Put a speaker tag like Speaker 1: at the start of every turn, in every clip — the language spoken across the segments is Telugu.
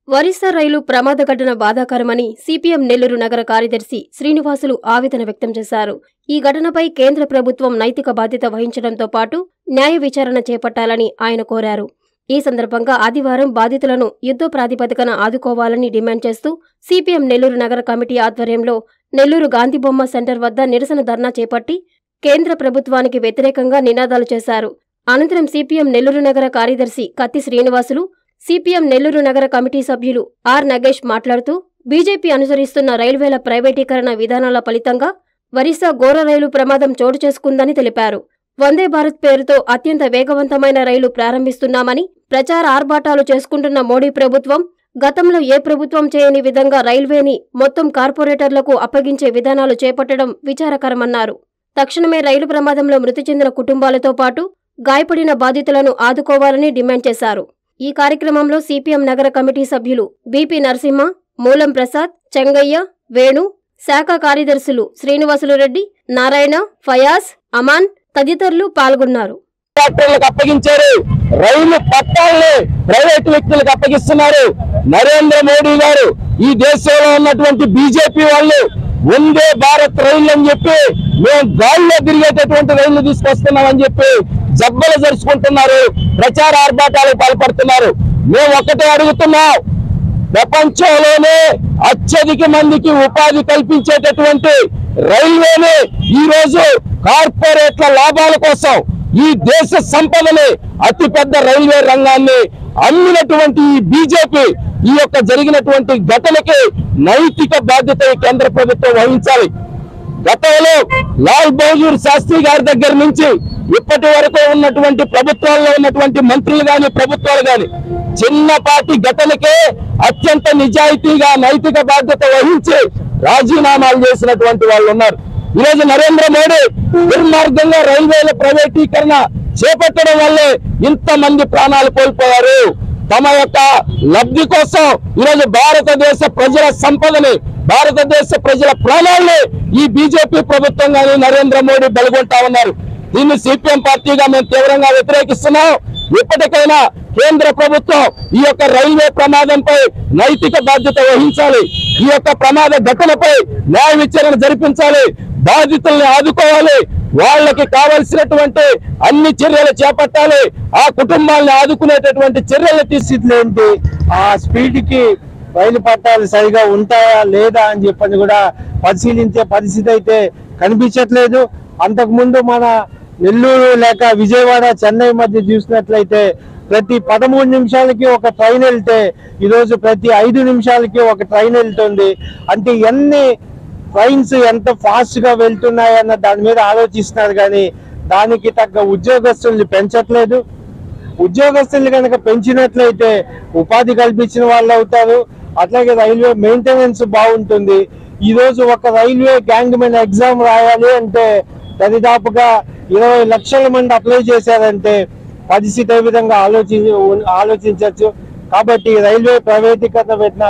Speaker 1: ఒరిస్సా రైలు ప్రమాద ఘటన బాధాకరమని సిపిఎం నెల్లూరు నగర కార్యదర్శి శ్రీనివాసులు ఆవేదన వ్యక్తం చేశారు ఈ ఘటనపై కేంద్ర ప్రభుత్వం నైతిక బాధ్యత వహించడంతో పాటు న్యాయ విచారణ చేపట్టాలని ఆయన కోరారు ఈ సందర్భంగా ఆదివారం బాధితులను యుద్ధ ప్రాతిపదికన ఆదుకోవాలని డిమాండ్ చేస్తూ సిపిఎం నెల్లూరు నగర కమిటీ ఆధ్వర్యంలో నెల్లూరు గాంధీబొమ్మ సెంటర్ వద్ద నిరసన ధర్నా చేపట్టి కేంద్ర ప్రభుత్వానికి వ్యతిరేకంగా నినాదాలు చేశారు అనంతరం సిపిఎం నెల్లూరు నగర కార్యదర్శి కత్తి శ్రీనివాసులు సిపిఎం నెల్లూరు నగర కమిటీ సభ్యులు ఆర్ నగేష్ మాట్లాడుతూ బీజేపీ అనుసరిస్తున్న రైల్వేల ప్రైవేటీకరణ విధానాల ఫలితంగా ఒరిస్సా ఘోర రైలు ప్రమాదం చోటు చేసుకుందని తెలిపారు వందే భారత్ పేరుతో అత్యంత వేగవంతమైన రైలు ప్రారంభిస్తున్నామని ప్రచార ఆర్భాటాలు చేసుకుంటున్న మోడీ ప్రభుత్వం గతంలో ఏ ప్రభుత్వం చేయని విధంగా రైల్వేని మొత్తం కార్పొరేటర్లకు అప్పగించే విధానాలు చేపట్టడం విచారకరమన్నారు తక్షణమే రైలు ప్రమాదంలో మృతి చెందిన కుటుంబాలతో పాటు గాయపడిన బాధితులను ఆదుకోవాలని డిమాండ్ చేశారు ఈ కార్యక్రమంలో సిపిఎం నగర కమిటీ సభ్యులు బీపీ నరసింహ మూలం ప్రసాద్ చెంగయ్య వేణు శాఖ కార్యదర్శులు శ్రీనివాసులు రెడ్డి నారాయణ ఫయాజ్ అమాన్ తదితరులు పాల్గొన్నారు
Speaker 2: కాంట్రాక్టర్లకు అప్పగించారు రైలు పట్టాలని ప్రైవేట్ వ్యక్తులకు అప్పగిస్తున్నారు నరేంద్ర మోడీ గారు ఈ దేశంలో ఉన్నటువంటి బీజేపీ వాళ్ళు వందే భారత్ రైలు అని చెప్పి మేము గాల్లో తిరిగేటటువంటి రైళ్లు తీసుకొస్తున్నాం అని చెప్పి జబ్బలు జరుచుకుంటున్నారు ప్రచార ఆర్భాటాలకు పాల్పడుతున్నారు మేము ఒక్కటే అడుగుతున్నాం ప్రపంచంలోనే అత్యధిక మందికి ఉపాధి కల్పించేటటువంటి రైల్వేని ఈ రోజు కార్పొరేట్ల లాభాల కోసం ఈ దేశ సంపదని అతిపెద్ద రైల్వే రంగాన్ని అమ్మినటువంటి ఈ బీజేపీ ఈ యొక్క జరిగినటువంటి ఘటనకి నైతిక బాధ్యత ఈ కేంద్ర ప్రభుత్వం వహించాలి గతంలో లాల్ బహదూర్ శాస్త్రి గారి దగ్గర నుంచి ఇప్పటి వరకు ఉన్నటువంటి ప్రభుత్వాల్లో ఉన్నటువంటి మంత్రులు గాని ప్రభుత్వాలు గాని చిన్నపాటి ఘటనకే అత్యంత నిజాయితీగా నైతిక బాధ్యత వహించి రాజీనామాలు చేసినటువంటి వాళ్ళు ఉన్నారు ఈరోజు నరేంద్ర మోడీ దుర్మార్గంగా రైల్వేల ప్రైవేటీకరణ చేపట్టడం వల్లే ఇంతమంది ప్రాణాలు కోల్పోయారు తమ యొక్క లబ్ధి కోసం ఈరోజు భారతదేశ ప్రజల సంపదని భారతదేశ ప్రజల ప్రాణాల్ని ఈ బీజేపీ ప్రభుత్వం కానీ నరేంద్ర మోడీ బలగొంటా ఉన్నారు దీన్ని సిపిఎం పార్టీగా మేము తీవ్రంగా వ్యతిరేకిస్తున్నాం ఇప్పటికైనా కేంద్ర ప్రభుత్వం ఈ యొక్క రైల్వే ప్రమాదంపై నైతిక బాధ్యత వహించాలి ఈ యొక్క ప్రమాద ఘటనపై న్యాయ విచారణ జరిపించాలి బాధితుల్ని ఆదుకోవాలి వాళ్ళకి కావలసినటువంటి అన్ని చర్యలు చేపట్టాలి ఆ కుటుంబాలను ఆదుకునేటటువంటి చర్యలు
Speaker 3: పరిస్థితులు ఏంటి ఆ స్పీడ్ కి రైలు పట్టాలు సరిగా ఉంటాయా లేదా అని చెప్పని కూడా పరిశీలించే పరిస్థితి అయితే కనిపించట్లేదు అంతకుముందు మన నెల్లూరు లేక విజయవాడ చెన్నై మధ్య చూసినట్లయితే ప్రతి పదమూడు నిమిషాలకి ఒక ట్రైన్ వెళ్తే ఈరోజు ప్రతి ఐదు నిమిషాలకి ఒక ట్రైన్ వెళ్తుంది అంటే ఎన్ని ట్రైన్స్ ఎంత ఫాస్ట్ గా వెళ్తున్నాయన్న దాని మీద ఆలోచిస్తున్నారు కానీ దానికి తగ్గ ఉద్యోగస్తుల్ని పెంచట్లేదు ఉద్యోగస్తుల్ని కనుక పెంచినట్లయితే ఉపాధి కల్పించిన వాళ్ళు అవుతారు అట్లాగే రైల్వే మెయింటెనెన్స్ బాగుంటుంది ఈ రోజు ఒక రైల్వే గ్యాంగ్ మెన్ ఎగ్జామ్ రాయాలి అంటే దరిదాపుగా ఇరవై లక్షల మంది అప్లై చేశారంటే పరిస్థితి ఏ విధంగా ఆలోచి ఆలోచించవచ్చు కాబట్టి రైల్వే ప్రైవేటీకరణ పెట్టిన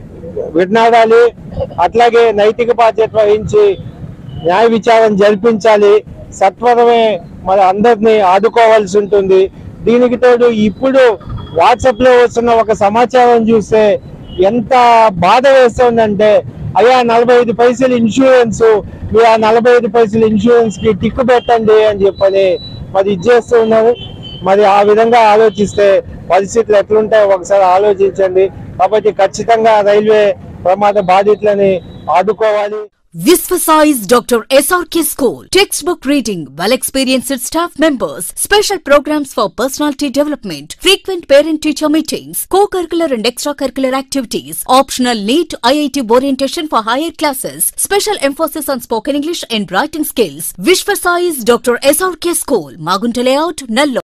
Speaker 3: విడనాడాలి అట్లాగే నైతిక బాధ్యత వహించి న్యాయ విచారణ జరిపించాలి సత్వరమే మరి అందరినీ ఆదుకోవాల్సి ఉంటుంది దీనికి తోడు ఇప్పుడు వాట్సాప్ లో వస్తున్న ఒక సమాచారం చూస్తే ఎంత బాధ వేస్తుందంటే అయ్యా నలభై ఐదు పైసలు ఇన్సూరెన్స్ మీరు ఆ నలభై ఐదు పైసలు ఇన్సూరెన్స్ కి టిక్కు పెట్టండి అని చెప్పని మరి ఇచ్చేస్తూ ఉన్నారు మరి ఆ విధంగా ఆలోచిస్తే పరిస్థితులు ఎట్లుంటాయో ఒకసారి ఆలోచించండి కాబట్టి ఖచ్చితంగా రైల్వే ప్రమాద బాధితులని ఆదుకోవాలి
Speaker 4: Visvasize Dr. SRK School. Textbook reading, well experienced staff members, special programs for personality development, frequent parent teacher meetings, co curricular and extracurricular activities, optional NEET IIT orientation for higher classes, special emphasis on spoken English and writing skills. Visvasize Dr. SRK School, Magunta Layout, Nallo.